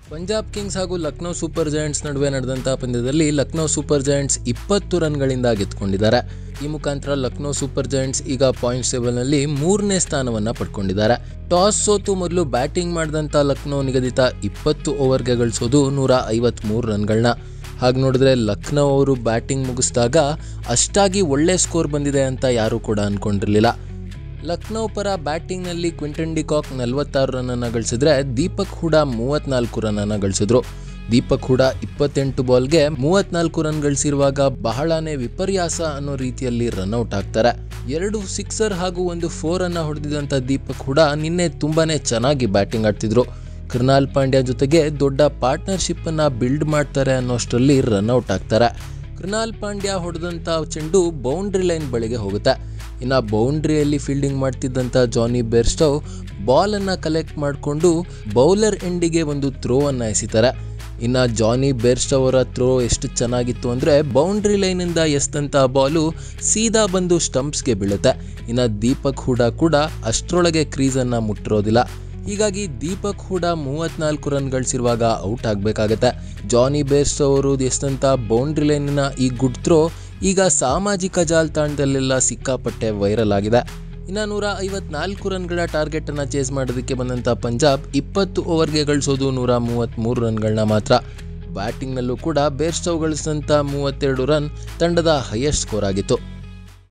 Punjab Kings ಹಾಗೂ Lucknow Super Giants ನಡುವೆ ನಡೆದಂಥ ಪಂದ್ಯದಲ್ಲಿ ಲಕ್ನೋ ಸೂಪರ್ ಜೈಂಟ್ಸ್ ಇಪ್ಪತ್ತು ರನ್ಗಳಿಂದ ಗೆದ್ದುಕೊಂಡಿದ್ದಾರೆ ಈ ಮುಖಾಂತರ ಲಕ್ನೋ ಸೂಪರ್ ಜೈಂಟ್ಸ್ ಈಗ ಪಾಯಿಂಟ್ಸ್ ಟೇಬಲ್ನಲ್ಲಿ ಮೂರನೇ ಸ್ಥಾನವನ್ನು ಪಡ್ಕೊಂಡಿದ್ದಾರೆ ಟಾಸ್ ಸೋತು ಮೊದಲು ಬ್ಯಾಟಿಂಗ್ ಮಾಡಿದಂಥ ಲಕ್ನೋ ನಿಗದಿತ ಇಪ್ಪತ್ತು ಓವರ್ಗೆ ಗಳಿಸೋದು ನೂರ ಐವತ್ತ್ಮೂರು ರನ್ಗಳನ್ನ ಹಾಗೆ ನೋಡಿದ್ರೆ ಲಕ್ನೋ ಅವರು ಬ್ಯಾಟಿಂಗ್ ಮುಗಿಸಿದಾಗ ಅಷ್ಟಾಗಿ ಒಳ್ಳೆ ಸ್ಕೋರ್ ಬಂದಿದೆ ಅಂತ ಯಾರೂ ಕೂಡ ಅಂದ್ಕೊಂಡಿರಲಿಲ್ಲ ಲಕ್ನೋ ಪರ ಬ್ಯಾಟಿಂಗ್ನಲ್ಲಿ ಕ್ವಿಂಟನ್ ಡಿಕಾಕ್ ನಲವತ್ತಾರು ರನ್ನನ್ನು ಗಳಿಸಿದ್ರೆ ದೀಪಕ್ ಹೂಡಾ ಮೂವತ್ನಾಲ್ಕು ರನ್ನನ್ನು ಗಳಿಸಿದ್ರು ದೀಪಕ್ ಹೂಡಾ ಇಪ್ಪತ್ತೆಂಟು ಬಾಲ್ಗೆ ಮೂವತ್ನಾಲ್ಕು ರನ್ ಗಳಿಸಿರುವಾಗ ಬಹಳನೇ ವಿಪರ್ಯಾಸ ಅನ್ನೋ ರೀತಿಯಲ್ಲಿ ರನ್ಔಟ್ ಆಗ್ತಾರೆ ಎರಡು ಸಿಕ್ಸರ್ ಹಾಗೂ ಒಂದು ಫೋರ್ ಅನ್ನ ಹೊಡೆದಿದ್ದಂಥ ದೀಪಕ್ ಹೂಡಾ ನಿನ್ನೆ ತುಂಬಾನೇ ಚೆನ್ನಾಗಿ ಬ್ಯಾಟಿಂಗ್ ಆಡ್ತಿದ್ರು ಕೃನಾಲ್ ಪಾಂಡ್ಯ ಜೊತೆಗೆ ದೊಡ್ಡ ಪಾರ್ಟ್ನರ್ಶಿಪ್ ಅನ್ನ ಬಿಲ್ಡ್ ಮಾಡ್ತಾರೆ ಅನ್ನೋಷ್ಟರಲ್ಲಿ ರನ್ಔಟ್ ಆಗ್ತಾರೆ ಕೃನಾಲ್ ಪಾಂಡ್ಯ ಹೊಡೆದಂಥ ಚೆಂಡು ಬೌಂಡ್ರಿ ಲೈನ್ ಬಳಿಗೆ ಹೋಗುತ್ತೆ ಇನ್ನು ಬೌಂಡ್ರಿಯಲ್ಲಿ ಫೀಲ್ಡಿಂಗ್ ಮಾಡ್ತಿದ್ದಂಥ ಜಾನಿ ಬೇರ್ಸ್ಟವ್ ಬಾಲನ್ನು ಕಲೆಕ್ಟ್ ಮಾಡಿಕೊಂಡು ಬೌಲರ್ ಎಂಡಿಗೆ ಒಂದು ಥ್ರೋವನ್ನು ಎಸಿತಾರೆ ಇನ್ನು ಜಾನಿ ಬೇರ್ಸ್ಟವ್ ಅವರ ಥ್ರೋ ಎಷ್ಟು ಚೆನ್ನಾಗಿತ್ತು ಅಂದರೆ ಬೌಂಡ್ರಿ ಲೈನಿಂದ ಎಸ್ದಂಥ ಬಾಲು ಸೀದಾ ಬಂದು ಸ್ಟಂಪ್ಸ್ಗೆ ಬೀಳುತ್ತೆ ಇನ್ನು ದೀಪಕ್ ಹೂಡಾ ಕೂಡ ಅಷ್ಟರೊಳಗೆ ಕ್ರೀಸನ್ನು ಮುಟ್ಟಿರೋದಿಲ್ಲ ಹೀಗಾಗಿ ದೀಪಕ್ ಹೂಡಾ ಮೂವತ್ನಾಲ್ಕು ರನ್ ಗಳಿಸಿರುವಾಗ ಔಟ್ ಆಗಬೇಕಾಗತ್ತೆ ಜಾನಿ ಬೇಸ್ಟ್ ಅವರು ಎಷ್ಟಂತ ಬೌಂಡ್ರಿ ಲೈನಿನ ಈ ಗುಡ್ ಥ್ರೋ ಈಗ ಸಾಮಾಜಿಕ ಜಾಲತಾಣದಲ್ಲೆಲ್ಲ ಸಿಕ್ಕಾಪಟ್ಟೆ ವೈರಲ್ ಆಗಿದೆ ಇನ್ನು ನೂರ ಐವತ್ನಾಲ್ಕು ರನ್ಗಳ ಟಾರ್ಗೆಟನ್ನು ಚೇಸ್ ಮಾಡೋದಕ್ಕೆ ಬಂದಂಥ ಪಂಜಾಬ್ ಇಪ್ಪತ್ತು ಓವರ್ಗೆ ಗಳಿಸೋದು ನೂರ ಮೂವತ್ತ್ಮೂರು ರನ್ಗಳನ್ನ ಮಾತ್ರ ಬ್ಯಾಟಿಂಗ್ನಲ್ಲೂ ಕೂಡ ಬೇರ್ಸ್ಟವ್ ಗಳಿಸಿದಂಥ ಮೂವತ್ತೆರಡು ರನ್ ತಂಡದ ಹೈಯೆಸ್ಟ್ ಸ್ಕೋರ್ ಆಗಿತ್ತು